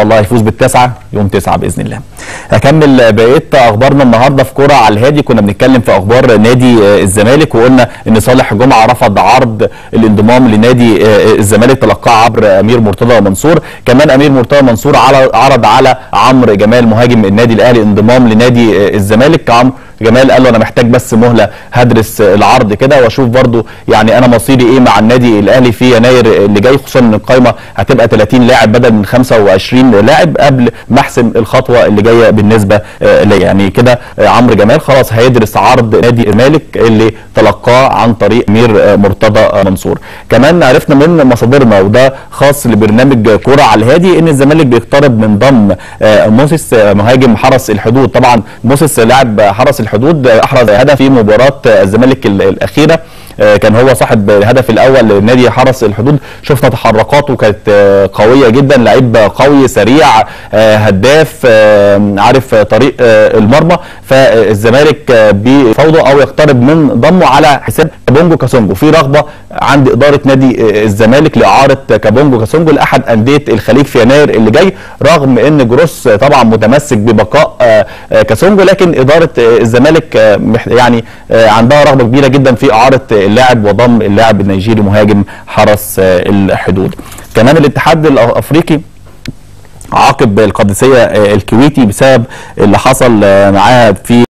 الله هيفوز بالتسعه يوم تسعه باذن الله. هكمل بقيه اخبارنا النهارده في كوره على الهادي كنا بنتكلم في اخبار نادي الزمالك وقلنا ان صالح جمعه رفض عرض الانضمام لنادي الزمالك تلقاه عبر امير مرتضى منصور، كمان امير مرتضى منصور عرض على عمرو جمال مهاجم النادي الاهلي انضمام لنادي الزمالك عمرو جمال قال له انا محتاج بس مهله هدرس العرض كده واشوف برضو يعني انا مصيري ايه مع النادي الاهلي في يناير اللي جاي خصوصا ان القائمه هتبقى 30 لاعب بدل من 25 لاعب قبل ما احسم الخطوه اللي جايه بالنسبه ليا يعني كده عمرو جمال خلاص هيدرس عرض نادي الزمالك اللي تلقاه عن طريق امير مرتضى منصور كمان عرفنا من مصادرنا وده خاص لبرنامج كوره على الهادي ان الزمالك بيقترب من ضم موسيس مهاجم حرس الحدود طبعا موسيس لاعب حرس الحدود احرز هدف في مباراه الزمالك الاخيره كان هو صاحب الهدف الاول لنادي حرس الحدود شفنا تحركاته كانت قويه جدا لعيب قوي سريع هداف عارف طريق المرمى فالزمالك بفوضى او يقترب من ضمه على حساب كابونجو كاسونجو في رغبه عند اداره نادي الزمالك لاعاره كابونجو كاسونجو لاحد انديه الخليج في يناير اللي جاي رغم ان جروس طبعا متمسك ببقاء كاسونجو لكن اداره الزمالك يعني عندها رغبه كبيره جدا في اعاره اللاعب وضم اللاعب النيجيري مهاجم حرس الحدود كمان الاتحاد الافريقي عاقب القادسيه الكويتي بسبب اللي حصل معاها في